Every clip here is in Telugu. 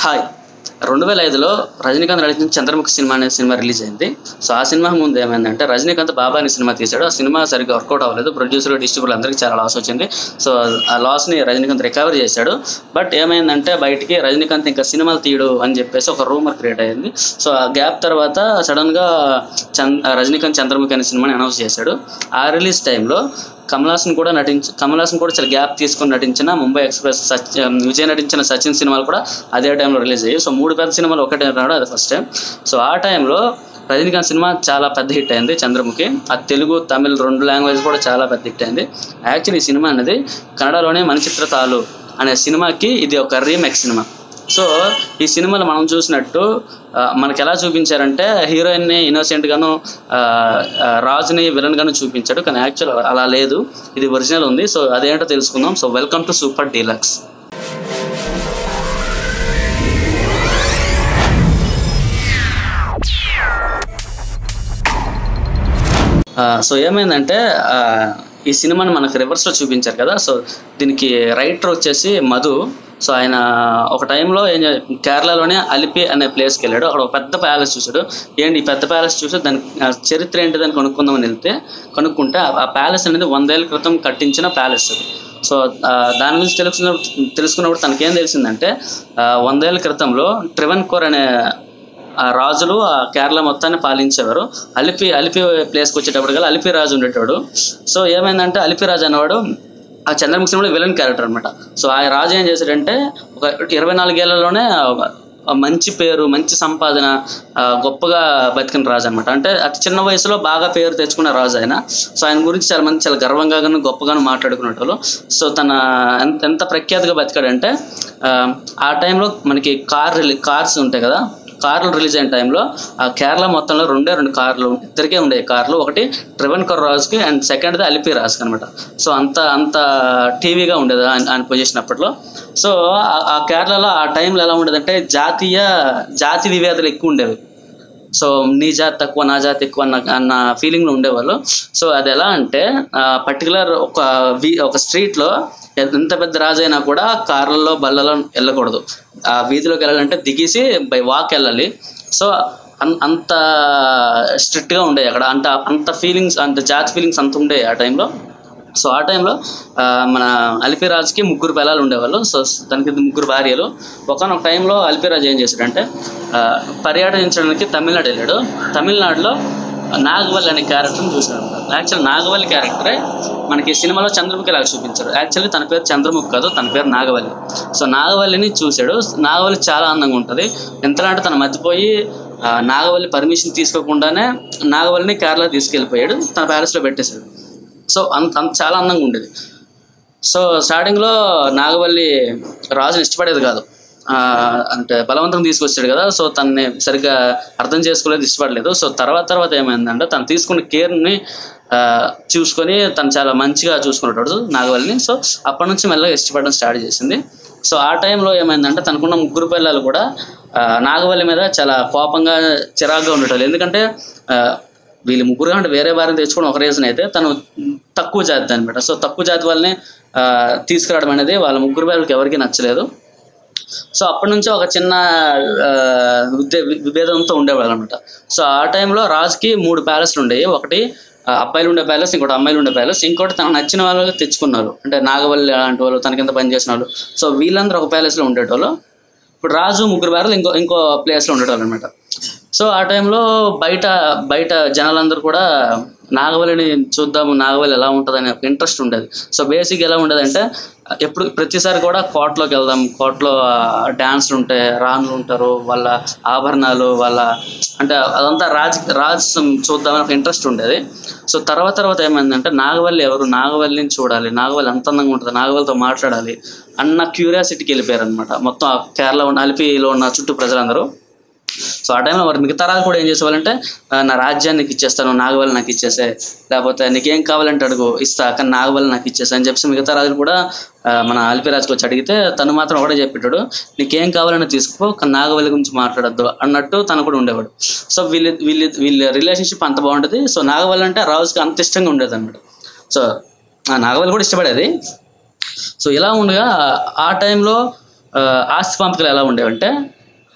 హాయ్ రెండు వేల ఐదులో రజనీకాంత్ నటించిన చంద్రముఖి సినిమా అనే సినిమా రిలీజ్ అయింది సో ఆ సినిమా ముందు ఏమైందంటే రజనీకాంత్ బాబా అనే సినిమా తీశాడు ఆ సినిమా సరిగ్గా వర్కౌట్ అవ్వలేదు ప్రొడ్యూసర్ డిస్ట్రిబ్యూటర్ అందరికీ చాలా లాస్ వచ్చింది సో ఆ లాస్ని రజనీకాంత్ రికవర్ చేశాడు బట్ ఏమైందంటే బయటికి రజనీకాంత్ ఇంకా సినిమాలు తీయడు అని చెప్పేసి ఒక రూమర్ క్రియేట్ అయింది సో ఆ గ్యాప్ తర్వాత సడన్గా చంద్ రజనీకాంత్ చంద్రముఖి అనే సినిమాని అనౌన్స్ చేశాడు ఆ రిలీజ్ టైంలో కమల్ హాసన్ కూడా నటించి కమల్ హాసన్ కూడా చాలా గ్యాప్ తీసుకొని నటించిన ముంబై ఎక్స్ప్రెస్ సచ్ విజయ్ నటించిన సచిన్ సినిమాలు కూడా అదే టైంలో రిలీజ్ అయ్యాయి సో మూడు పెద్ద సినిమాలు ఒకటే రావడం అది ఫస్ట్ టైం సో ఆ టైంలో రజనీకాంత్ సినిమా చాలా పెద్ద హిట్ అయింది చంద్రముఖి అది తెలుగు తమిళ్ రెండు లాంగ్వేజ్ కూడా చాలా పెద్ద హిట్ అయింది యాక్చువల్లీ ఈ సినిమా అనేది కన్నడలోనే మణిచిత్ర తాలు అనే సినిమాకి ఇది ఒక రీమేక్ సినిమా సో ఈ సినిమాలో మనం చూసినట్టు ఆ, మనకి ఎలా చూపించారంటే హీరోయిన్ని ఇన్నోసెంట్ గాను ఆ, ఆ, రాజుని విలన్ గాను చూపించాడు కానీ యాక్చువల్ అలా లేదు ఇది ఒరిజినల్ ఉంది సో అదేంటో తెలుసుకుందాం so welcome to super deluxe ఆ, సో ఏమైందంటే ఆ, ఈ సినిమాని మనకు రివర్స్లో చూపించారు కదా సో దీనికి రైటర్ వచ్చేసి మధు సో ఆయన ఒక టైంలో ఏం చే- కేరళలోనే అలిపి అనే ప్లేస్కి వెళ్ళాడు అక్కడ ఒక పెద్ద ప్యాలెస్ చూశాడు ఏంటి ఈ పెద్ద ప్యాలెస్ చూసి దాని ఆ చరిత్ర ఏంటిదని కనుక్కుందామని వెళ్తే కనుక్కుంటే ఆ- ఆ ప్యాలెస్ అనేది వందేళ్ల క్రితం కట్టించిన ప్యాలెస్ అది సో ఆ, దాని గురించి తెలుసుకున్నప్పుడు తెలుసుకున్నప్పుడు తనకేం తెలిసిందంటే ఆ, వందేళ్ల క్రితంలో ట్రివెన్ కోర్ అనే ఆ రాజులు ఆ కేరళ మొత్తాన్ని పాలించేవారు అలిపి అలిపి ప్లేస్కి వచ్చేటప్పుడు కల్లా అలిపి రాజు ఉండేటోడు సో ఏమైందంటే అలిపి రాజు అనేవాడు ఆ చంద్రముఖి సినిమాలో విలన్ క్యారెక్టర్ అనమాట సో ఆ రాజు ఏం చేశాడంటే ఒక ఇరవై నాలుగేళ్లలోనే ఒక ఒక మంచి పేరు మంచి సంపాదన ఆ, గొప్పగా బతికిన రాజు అనమాట అంటే అతి చిన్న వయసులో బాగా పేరు తెచ్చుకున్న రాజు ఆయన సో ఆయన గురించి చాలా మంది చాలా గర్వంగాను గొప్పగాను మాట్లాడుకునేటోళ్ళు సో తన ఎంత ఎంత ప్రఖ్యాతిగా బతికాడంటే ఆ, ఆ టైంలో మనకి కార్ రిలీ కార్స్ ఉంటాయి కదా కార్లు రిలీజ్ అయిన టైంలో ఆ కేరళ మొత్తంలో రెండే రెండు కార్లు ఇద్దరికే ఉండే కార్లు ఒకటి ట్రివెన్ కర్ రాజుకి అండ్ సెకండ్ది అలిపి రాజుకి అనమాట సో అంత అంత టీవీగా ఉండేది ఆయన ఆయన పొజిషన్ అప్పట్లో సో ఆ- ఆ కేరళలో ఆ టైంలో ఎలా ఉండేదంటే జాతీయ జాతి విభేదాలు ఎక్కువ ఉండేవి సో నీ జాతి తక్కువ నా జాతి ఎక్కువ అన్న అన్న ఫీలింగ్లో ఉండేవాళ్ళు సో అది ఎలా అంటే పర్టికులర్ ఒక వి ఒక స్ట్రీట్లో ఎంత పెద్ద రాజు అయినా కూడా కార్లలో బళ్ళలో వెళ్ళకూడదు ఆ వీధిలోకి వెళ్ళాలంటే దిగేసి బై వాక్ వెళ్ళాలి సో అన్- అంత స్ట్రిక్ట్గా ఉండేవి అక్కడ అంత అంత ఫీలింగ్స్ అంత జాతి ఫీలింగ్స్ అంత ఉండే ఆ టైంలో సో ఆ టైంలో ఆ, మన అలిపిరాజ్కి ముగ్గురు పిల్లలు ఉండేవాళ్ళు సో తనకి ముగ్గురు భార్యలు ఒకనొక టైంలో అలిపిరాజ్ ఏం చేశాడంటే ఆ, పర్యటించడానికి తమిళనాడు వెళ్ళాడు తమిళనాడులో నాగవల్లి అనే క్యారెక్టర్ని చూశాడు యాక్చువల్ నాగవల్లి క్యారెక్టరే మనకి సినిమాలో చంద్రముఖి లాగా చూపించారు యాక్చువల్లీ తన పేరు చంద్రముఖి కాదు తన పేరు నాగవల్లి సో నాగవల్లిని చూశాడు నాగవల్లి చాలా అందంగా ఉంటుంది ఎంతలా అంటే తను మర్చిపోయి ఆ, నాగవల్లి పర్మిషన్ తీసుకోకుండానే నాగవల్లిని కేరళ తీసుకెళ్ళిపోయాడు తన ప్యాలెస్లో పెట్టేశాడు సో అంత అంత చాలా అందంగా ఉండేది సో స్టార్టింగ్లో నాగవల్లి రాజుని ఇష్టపడేది కాదు ఆ, అంటే బలవంతం తీసుకొచ్చాడు కదా సో తనని సరిగ్గా అర్థం చేసుకోలేదు ఇష్టపడలేదు సో తర్వాత తర్వాత ఏమైందంటే తను తీసుకున్న కేర్ని చూసుకొని తను చాలా మంచిగా చూసుకునేటోడు నాగవల్లిని సో అప్పటి నుంచి మెల్లగా ఇష్టపడడం స్టార్ట్ చేసింది సో ఆ టైంలో ఏమైందంటే తనకున్న ముగ్గురు పిల్లలు కూడా ఆ, నాగవల్లి మీద చాలా కోపంగా చిరాగ్గా ఉండేటోళ్ళు ఎందుకంటే ఆ, వీళ్ళు ముగ్గురు అంటే వేరే వారిని తెచ్చుకోవడం ఒక రీజన్ అయితే తను తక్కువ జాతి అనమాట సో తక్కువ జాతి వాళ్ళని ఆ, తీసుకురావడం అనేది వాళ్ళ ముగ్గురు వాళ్ళకి ఎవరికీ నచ్చలేదు సో అప్పటి నుంచి ఒక చిన్న ఆ, విద్య విభేదంతో ఉండేవాళ్ళు అనమాట సో ఆ టైంలో రాజుకి మూడు ప్యాలెస్లు ఉండేవి ఒకటి ఆ, అబ్బాయిలు ఉండే ప్యాలెస్ ఇంకోటి అమ్మాయిలు ఉండే ప్యాలెస్ ఇంకోటి తనకు నచ్చిన వాళ్ళు తెచ్చుకున్నారు అంటే నాగవల్లి అలాంటి వాళ్ళు తన కింద పనిచేసిన వాళ్ళు సో వీళ్ళందరూ ఒక ప్యాలెస్లో ఉండేటోళ్ళు ఇప్పుడు రాజు ముగ్గురు భార్యలు ఇంకో ఇంకో ప్లేస్లో ఉండేటోళ్ళు అనమాట సో ఆ టైంలో బయట బయట జనాలందరూ కూడా నాగవల్లిని చూద్దాము నాగవల్లి ఎలా ఉంటుంది అనే ఒక ఇంట్రెస్ట్ ఉండేది సో బేసిక్ ఎలా ఉండేదంటే ఎప్పుడు ప్రతిసారి కూడా కోటలోకి వెళ్దాం కోటలో డ్యాన్స్లు ఉంటాయి రాణులు ఉంటారు వాళ్ళ ఆభరణాలు వాళ్ళ అంటే అదంతా రాజ్ రాజ్ చూద్దామని ఒక ఇంట్రెస్ట్ ఉండేది సో తర్వాత తర్వాత ఏమైందంటే నాగవల్లి ఎవరు నాగవల్లిని చూడాలి నాగవల్లి ఎంత అందంగా ఉంటుంది నాగవల్లితో మాట్లాడాలి అన్న క్యూరియాసిటీకి వెళ్ళిపోయారు అనమాట మొత్తం ఆ కేరళ ఉన్న అలిపిలో ఉన్న చుట్టూ ప్రజలందరూ సో ఆ టైంలో మరి మిగతా రాజు కూడా ఏం చేసేవాళ్ళంటే ఆ, నా రాజ్యాన్ని నీకు ఇచ్చేస్తాను నాగవల్లి నాకు ఇచ్చేసే లేకపోతే నీకేం కావాలంటే అడుగు ఇస్తా కానీ నాగవల్లి నాకు ఇచ్చేసా అని చెప్పి మిగతా రాజులు కూడా ఆ, మన అలిపిరాజుకి వచ్చి అడిగితే తను మాత్రం ఒకటే చెప్పేటాడు నీకేం కావాలని తీసుకో కానీ నాగవల్లి గురించి మాట్లాడద్దు అన్నట్టు తను కూడా ఉండేవాడు సో వీళ్ళ వీళ్ళ వీళ్ళ రిలేషన్షిప్ అంత బాగుంటుంది సో నాగవల్లి అంటే రాజుకి అంత ఇష్టంగా ఉండేది అనమాట సో ఆ నాగవల్లి కూడా ఇష్టపడేది సో ఇలా ఉండగా ఆ టైంలో ఆ, ఆస్తి పంపకాలు ఎలా ఉండేవంటే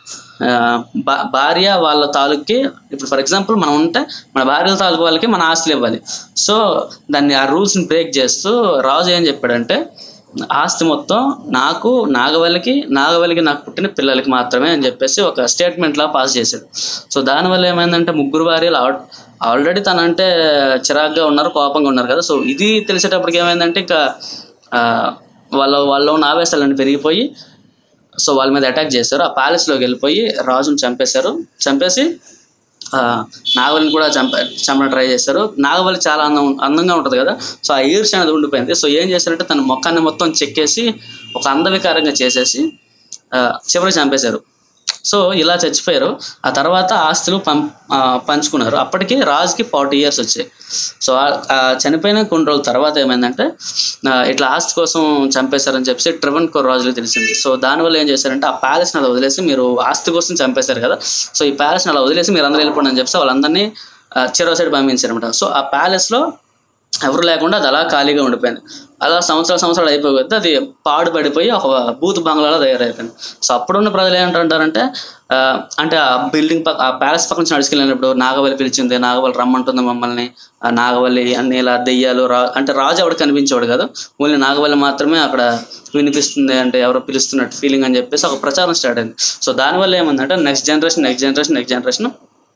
ఆ, భా- భార్య వాళ్ళ తాలూక్కి ఇప్పుడు ఫర్ ఎగ్జాంపుల్ మనం ఉంటే మన భార్య తాలూకు వాళ్ళకి మన ఆస్తులు ఇవ్వాలి సో దాన్ని ఆ రూల్స్ని బ్రేక్ చేస్తూ రాజు ఏం చెప్పాడంటే ఆస్తి మొత్తం నాకు నాగవల్లికి నాగవల్లికి నాకు పుట్టిన పిల్లలకి మాత్రమే అని చెప్పేసి ఒక స్టేట్మెంట్ లా పాస్ చేశాడు సో దానివల్ల ఏమైందంటే ముగ్గురు భార్యలు ఆల్- ఆల్రెడీ తనంటే చిరాగ్గా ఉన్నారు కోపంగా ఉన్నారు కదా సో ఇది తెలిసేటప్పటికి ఏమైందంటే ఇంకా ఆ, వాళ్ళ వాళ్ళ ఉన్న ఆవేశాలన్నీ పెరిగిపోయి సో వాళ్ళ మీద అటాక్ చేశారు ఆ ప్యాలెస్లోకి వెళ్ళిపోయి రాజుని చంపేశారు చంపేసి ఆ, నాగవల్లిని కూడా చంప చంపడం ట్రై చేశారు నాగవల్లి చాలా అందం అందంగా ఉంటుంది కదా సో ఆ ఈర్ష అనేది ఉండిపోయింది సో ఏం చేశారంటే తన మొక్కాన్ని మొత్తం చెక్కేసి ఒక అందవికారంగా చేసేసి ఆ, చివరికి చంపేశారు సో ఇలా చచ్చిపోయారు ఆ తర్వాత ఆస్తులు పం ఆ, పంచుకున్నారు అప్పటికి రాజుకి ఫార్టీ ఇయర్స్ వచ్చాయి సో ఆ- ఆ చనిపోయిన కొన్ని రోజుల తర్వాత ఏమైందంటే ఆ, ఇట్లా ఆస్తి కోసం చంపేశారని చెప్పేసి ట్రివన్ కోర్ రాజులకు తెలిసింది సో దానివల్ల ఏం చేశారంటే ఆ ప్యాలెస్ని అలా వదిలేసి మీరు ఆస్తి కోసం చంపేశారు కదా సో ఈ ప్యాలెస్ని అలా వదిలేసి మీరు అందరూ వెళ్ళిపోండి అని చెప్పేసి వాళ్ళందరినీ ఆ, చెరో సైడ్ పంపించారనమాట సో ఆ ప్యాలెస్లో ఎవరు లేకుండా అది అలా ఖాళీగా ఉండిపోయింది అలా సంవత్సరాలు సంవత్సరాలు అయిపోతే అది పాడుపడిపోయి ఒక బూత్ బంగ్లాలో తయారైపోయింది సో అప్పుడున్న ప్రజలు ఏమంటారంటే ఆ, అంటే ఆ బిల్డింగ్ పక్క ఆ ప్యాలెస్ పక్క నుంచి నడుచుకెళ్ళినప్పుడు నాగవల్లి పిలిచింది నాగవల్లి రమ్మంటుంది మమ్మల్ని ఆ నాగవల్లి అన్ని ఇలా దెయ్యాలు రా అంటే రాజు ఎవడు కనిపించేవాడు కాదు ఓన్లీ నాగవల్లి మాత్రమే అక్కడ వినిపిస్తుంది అంటే ఎవరో పిలుస్తున్నట్టు ఫీలింగ్ అని చెప్పేసి ఒక ప్రచారం స్టార్ట్ అయింది సో దానివల్ల ఏమందంటే next generation next generation next generation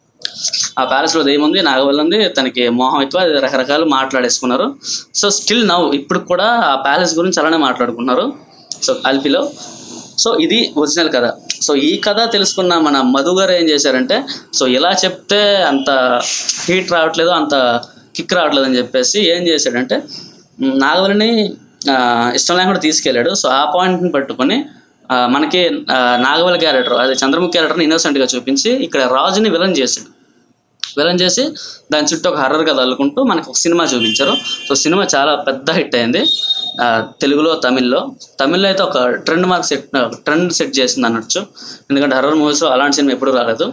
ఆ ప్యాలెస్ లో దెయ్యం ఉంది నాగవల్లి ఉంది తనకి మోహం ఎక్కువ అది రకరకాలు మాట్లాడేసుకున్నారు సో స్టిల్ నవ్ ఇప్పుడు కూడా ఆ ప్యాలెస్ గురించి అలానే మాట్లాడుకున్నారు సో అల్పిలో సో ఇది ఒరిజినల్ కథ సో ఈ కథ తెలుసుకున్న మన మధు గారు ఏం చేశారంటే సో ఇలా చెప్తే అంత హీట్ రావట్లేదు అంత కిక్ రావట్లేదు అని చెప్పేసి ఏం చేశాడంటే మ్, నాగవల్లిని ఆ, ఇష్టం లేకుండా తీసుకెళ్ళాడు సో ఆ పాయింట్ని పట్టుకొని ఆ, మనకి ఆ, నాగవల్లి క్యారెక్టర్ అదే చంద్రముఖి క్యారెక్టర్ని ఇన్నోసెంట్గా చూపించి ఇక్కడ రాజుని విలన్ చేశాడు విలన్ చేసి దాని చుట్టూ ఒక హర్రర్ కథ అల్లుకుంటూ మనకు ఒక సినిమా చూపించారు సో సినిమా చాలా పెద్ద హిట్ అయింది ఆ, తెలుగులో తమిళ్లో తమిళ్లో అయితే ఒక trend mark set trend set చేసింది అనొచ్చు ఎందుకంటే హర్రర్ మూవీస్లో అలాంటి సినిమా ఎప్పుడూ రాలేదు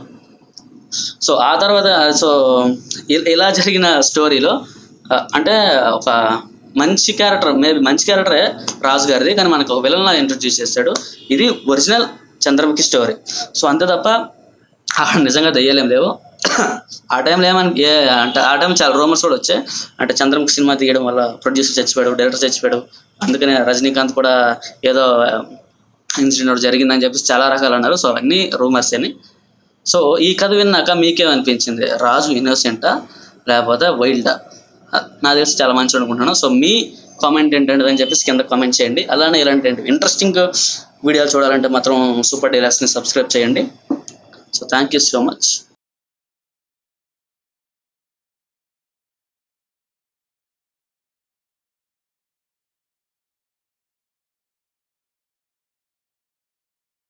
సో ఆ తర్వాత సో ఇ- ఇలా జరిగిన స్టోరీలో ఆ, అంటే ఒక మంచి క్యారెక్టర్ మేబీ మంచి క్యారెక్టరే రాజు గారిది కానీ మనకు ఒక విలన్లా ఇంట్రడ్యూస్ చేస్తాడు ఇది ఒరిజినల్ చంద్రముఖి స్టోరీ సో అంతే తప్ప ఆ నిజంగా దెయ్యాలేం లేవు ఆ టైంలో ఏమని ఏ అంటే ఆ టైం చాలా రూమర్స్ కూడా వచ్చాయి అంటే చంద్రముఖి సినిమా తీయడం వల్ల ప్రొడ్యూసర్ చచ్చిపోయాడు డైరెక్టర్ చచ్చిపోయాడు అందుకనే రజనీకాంత్ కూడా ఏదో ఇన్సిడెంట్ జరిగిందని చెప్పేసి చాలా రకాలు అన్నారు సో అన్నీ రూమర్స్ అని సో ఈ కథ విన్నాక మీకేమనిపించింది రాజు ఇన్నోసెంటా లేకపోతే వైల్డా నా తెలిసి చాలా మంచి అనుకుంటున్నాను సో మీ కామెంట్ ఏంటంటే అని చెప్పేసి కింద కామెంట్ చేయండి అలానే ఇలాంటి ఇంట్రెస్టింగ్ వీడియోలు చూడాలంటే మాత్రం సూపర్ డైలాగ్స్ని సబ్స్క్రైబ్ చేయండి so thank you so much